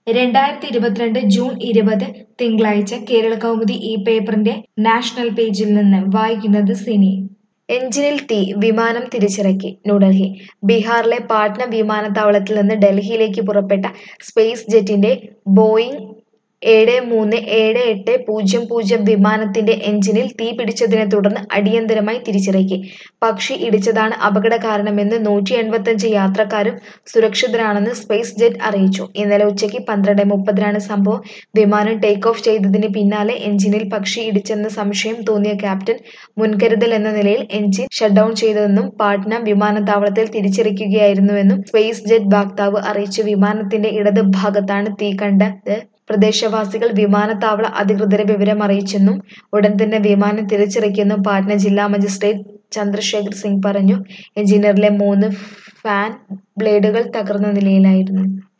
രണ്ടായിരത്തി ഇരുപത്തിരണ്ട് ജൂൺ ഇരുപത് തിങ്കളാഴ്ച കേരള കൗമുദി ഈ പേപ്പറിന്റെ നാഷണൽ പേജിൽ നിന്ന് വായിക്കുന്നത് സിനി എഞ്ചിനിൽ തീ വിമാനം തിരിച്ചിറക്കി ന്യൂഡൽഹി ബീഹാറിലെ പാട്ന വിമാനത്താവളത്തിൽ നിന്ന് ഡൽഹിയിലേക്ക് പുറപ്പെട്ട സ്പേസ് ജെറ്റിന്റെ ബോയിങ് ഏഴ് മൂന്ന് ഏഴ് എട്ട് പൂജ്യം പൂജ്യം വിമാനത്തിന്റെ എഞ്ചിനിൽ തീ പിടിച്ചതിനെ തുടർന്ന് അടിയന്തരമായി തിരിച്ചിറക്കി പക്ഷി ഇടിച്ചതാണ് അപകട കാരണമെന്ന് നൂറ്റി എൺപത്തഞ്ച് യാത്രക്കാരും സുരക്ഷിതരാണെന്ന് സ്പേസ് ജെറ്റ് അറിയിച്ചു ഇന്നലെ ഉച്ചയ്ക്ക് പന്ത്രണ്ട് മുപ്പതിനാണ് സംഭവം വിമാനം ടേക്ക് ഓഫ് ചെയ്തതിന് പിന്നാലെ എഞ്ചിനിൽ പക്ഷി ഇടിച്ചെന്ന സംശയം തോന്നിയ ക്യാപ്റ്റൻ മുൻകരുതൽ എന്ന നിലയിൽ എഞ്ചിൻ ഷട്ട്ഡൗൺ ചെയ്തതെന്നും പാട്ന വിമാനത്താവളത്തിൽ തിരിച്ചിറക്കുകയായിരുന്നുവെന്നും സ്പേസ് ജെറ്റ് വക്താവ് അറിയിച്ചു വിമാനത്തിന്റെ ഇടത് ഭാഗത്താണ് തീ കണ്ടത് പ്രദേശവാസികൾ വിമാനത്താവള അധികൃതരെ വിവരം അറിയിച്ചെന്നും ഉടൻ തന്നെ വിമാനം തിരിച്ചിറക്കിയെന്നും പാട്ന ജില്ലാ മജിസ്ട്രേറ്റ് ചന്ദ്രശേഖർ സിംഗ് പറഞ്ഞു എഞ്ചിനീയറിലെ മൂന്ന് ഫാൻ ബ്ലേഡുകൾ തകർന്ന നിലയിലായിരുന്നു